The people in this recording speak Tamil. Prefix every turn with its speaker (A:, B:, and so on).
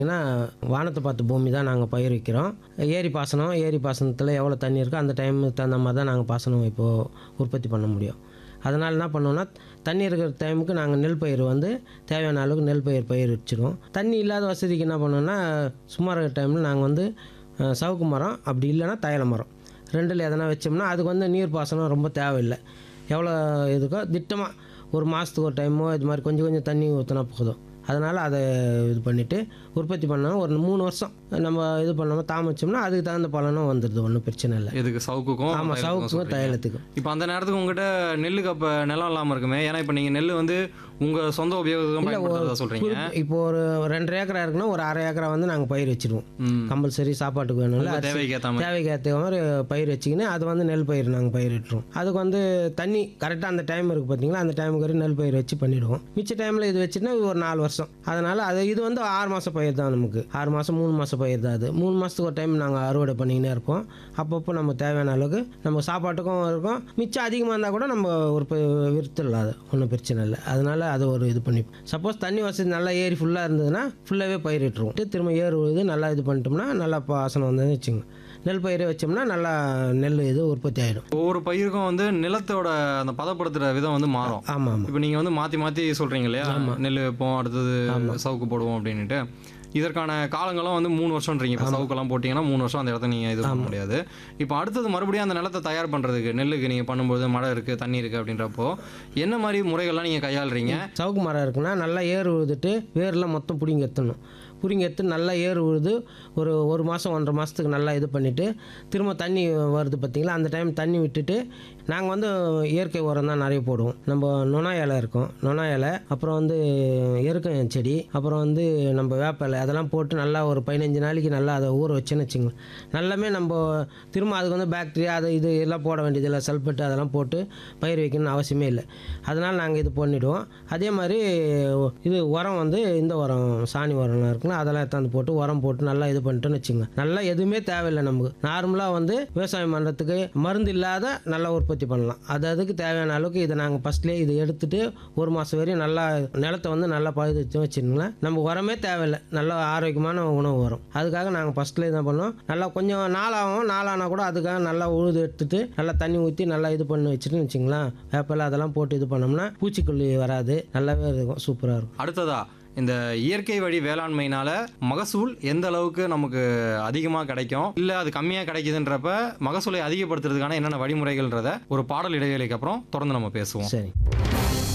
A: ஏன்னா வானத்தை பார்த்த பூமி தான் நாங்கள் பயிர் வைக்கிறோம் ஏரி பாசனம் ஏரி பாசனத்தில் எவ்வளோ தண்ணி இருக்கோ அந்த டைமுக்கு தகுந்த மாதிரி தான் நாங்கள் பாசனம் இப்போது உற்பத்தி பண்ண முடியும் அதனால் என்ன பண்ணுவோம்னா தண்ணி இருக்கிற டைமுக்கு நாங்கள் நெல் பயிர் வந்து தேவையான அளவுக்கு நெல் பயிர் பயிர் வச்சுருவோம் தண்ணி இல்லாத வசதிக்கு என்ன பண்ணுவோம்னா சும்மா இருக்கிற டைமில் நாங்கள் வந்து அஹ், சவுக்கு மரம் அப்படி இல்லைன்னா தைல மரம் ரெண்டில் எதனா வச்சோம்னா அதுக்கு வந்து நீர் பாசனம் ரொம்ப தேவையில்லை எவ்வளோ இதுக்கோ திட்டமாக ஒரு மாதத்துக்கு ஒரு டைமோ இது மாதிரி கொஞ்சம் கொஞ்சம் தண்ணி ஊற்றினா போதும் அதனால் அதை இது பண்ணிவிட்டு உற்பத்தி பண்ணோம் ஒரு மூணு வருஷம் நம்ம இது பண்ணாமல் தாமச்சோம்னா அதுக்கு தகுந்த பலனும் வந்துடுது ஒன்றும் பிரச்சனை இல்லை
B: எதுக்கு சவுக்குக்கும்
A: ஆமாம்
B: தைலத்துக்கும்
A: சவுக்குக்கும்
B: சொல்றீங்க.
A: தைலத்துக்கும்
B: இப்போ அந்த நேரத்துக்கு உங்ககிட்ட நெல்லுக்கு அப்போ நிலம் இல்லாமல் இருக்குமே ஏன்னா இப்போ நீங்கள் நெல் வந்து உங்கள் சொந்த உபயோகம் பயன்படுத்துறதா சொல்கிறீங்க
A: குறிப்பு- இப்போ ஒரு ரெண்டரை ஏக்கரா இருக்குன்னா ஒரு அரை ஏக்கரா வந்து நாங்கள் பயிர் வச்சிருவோம்
B: ம்
A: கம்பல்சரி சாப்பாட்டுக்கு வேணும்ல
B: உங்க
A: அரிசி
B: தேவைக்கு ஏற்ற மாதிரி
A: தேவைக்கு ஏற்ற மாதிரி பயிர் வச்சுக்கின்னு அது வந்து நெல் பயிர் நாங்கள் பயிரிட்டுருவோம் அதுக்கு வந்து தண்ணி கரெக்டாக அந்த டைம் இருக்குது பார்த்தீங்களா அந்த டைமுக்கு வரை நெல் பயிர் வச்சு பண்ணிவிடுவோம் மிச்ச டைமில் இது வச்சுன்னா ஒரு நாலு வருஷம் அதனால் அது இது வந்து ஆறு மாதம் பயிர் தான் நமக்கு ஆறு மாதம் மூணு மாதம் பயிர் தான் அது மூணு மாதத்துக்கு ஒரு டைம் நாங்கள் அறுவடை பண்ணிக்கினே இருப்போம் அப்பப்போ நம்ம தேவையான அளவுக்கு நம்ம சாப்பாட்டுக்கும் இருக்கும் மிச்சம் அதிகமாக இருந்தால் கூட நம்ம ஒரு விருத்திடலாம் அது ஒன்றும் பிரச்சனை இல்லை அதனால் அது ஒரு இது பண்ணி சப்போஸ் தண்ணி வசதி நல்லா ஏரி ஃபுல்லாக இருந்ததுன்னா ஃபுல்லாகவே பயிரிட்டுருவோம் திரும்ப ஏறு உழுது நல்லா இது பண்ணிட்டோம்னா நல்லா பாசனம் வந்ததுன்னு வச்சுங்க நெல் பயிரை வச்சோம்னா நல்லா நெல் இது உற்பத்தி ஆகிடும்
B: ஒவ்வொரு பயிருக்கும் வந்து நிலத்தோட அந்த பதப்படுத்துகிற விதம் வந்து மாறும்
A: ஆமாம் ஆமாம்
B: இப்போ நீங்கள் வந்து மாற்றி மாற்றி சொல்கிறீங்க இல்லையா நெல் வைப்போம் அடுத்தது சவுக்கு போடுவோம் அப்படின்ட்டு இதற்கான காலங்களும் வந்து மூணு வருஷம்ன்றீங்க இப்போ சவுக்கெல்லாம் போட்டிங்கன்னா மூணு வருஷம் அந்த இடத்த நீங்கள் இது பண்ண முடியாது இப்போ அடுத்தது மறுபடியும் அந்த நிலத்தை தயார் பண்ணுறதுக்கு நெல்லுக்கு நீங்கள் பண்ணும்போது மழை இருக்குது தண்ணி இருக்குது அப்படின்றப்போ என்ன மாதிரி முறைகள்லாம் நீங்கள் கையாளுறீங்க
A: சவுக்கு மரம் இருக்குன்னா நல்லா ஏர் உழுதுட்டு வேர்லாம் மொத்தம் பிடிங்கி எத்தணும் பிடிங்கி எடுத்து நல்லா ஏர் உழுது ஒரு ஒரு மாதம் ஒன்றரை மாதத்துக்கு நல்லா இது பண்ணிவிட்டு திரும்ப தண்ணி வருது பார்த்தீங்களா அந்த டைம் தண்ணி விட்டுட்டு நாங்கள் வந்து இயற்கை உரம் தான் நிறைய போடுவோம் நம்ம நொனா இலை இருக்கும் நொனா இலை அப்புறம் வந்து எருக்கம் செடி அப்புறம் வந்து நம்ம வேப்ப இலை அதெல்லாம் போட்டு நல்லா ஒரு பதினஞ்சு நாளைக்கு நல்லா அதை ஊற வச்சுன்னு வச்சுங்க நல்லாமே நம்ம திரும்ப அதுக்கு வந்து பாக்டீரியா அது இது எல்லாம் போட வேண்டியதில்லை சல்பேட்டு அதெல்லாம் போட்டு பயிர் வைக்கணும்னு அவசியமே இல்லை அதனால் நாங்கள் இது பண்ணிவிடுவோம் அதே மாதிரி இது உரம் வந்து இந்த உரம் சாணி உரம்லாம் இருக்குல்ல அதெல்லாம் எடுத்தாந்து போட்டு உரம் போட்டு நல்லா இது பண்ணிட்டோன்னு வச்சுங்க நல்லா எதுவுமே தேவையில்லை நமக்கு நார்மலாக வந்து விவசாயம் பண்ணுறதுக்கு மருந்து இல்லாத நல்லா உற்பத்தி பண்ணலாம் அது அதுக்கு தேவையான அளவுக்கு இதை நாங்கள் ஃபஸ்ட்லேயே இது எடுத்துட்டு ஒரு மாதம் வரையும் நல்லா நிலத்தை வந்து நல்லா பழுது வச்சுருங்களேன் நம்ம உரமே தேவையில்லை நல்ல ஆரோக்கியமான உணவு வரும் அதுக்காக நாங்கள் ஃபஸ்ட்லேயே என்ன பண்ணோம் நல்லா கொஞ்சம் நாளாகும் நாளானா கூட அதுக்காக நல்லா உழுது எடுத்துட்டு நல்லா தண்ணி ஊற்றி நல்லா இது பண்ணி வச்சுட்டு வச்சுங்களேன் வேப்பிலை அதெல்லாம் போட்டு இது பண்ணோம்னா பூச்சிக்கொல்லி வராது நல்லாவே இருக்கும் சூப்பராக இருக்கும்
B: அடுத்ததா இந்த இயற்கை வழி வேளாண்மையினால மகசூல் எந்த அளவுக்கு நமக்கு அதிகமாக கிடைக்கும் இல்லை அது கம்மியாக கிடைக்குதுன்றப்ப மகசூலை அதிகப்படுத்துறதுக்கான என்னென்ன வழிமுறைகள்ன்றத ஒரு பாடல் இடைவேளைக்கு அப்புறம் தொடர்ந்து நம்ம பேசுவோம்
A: சரி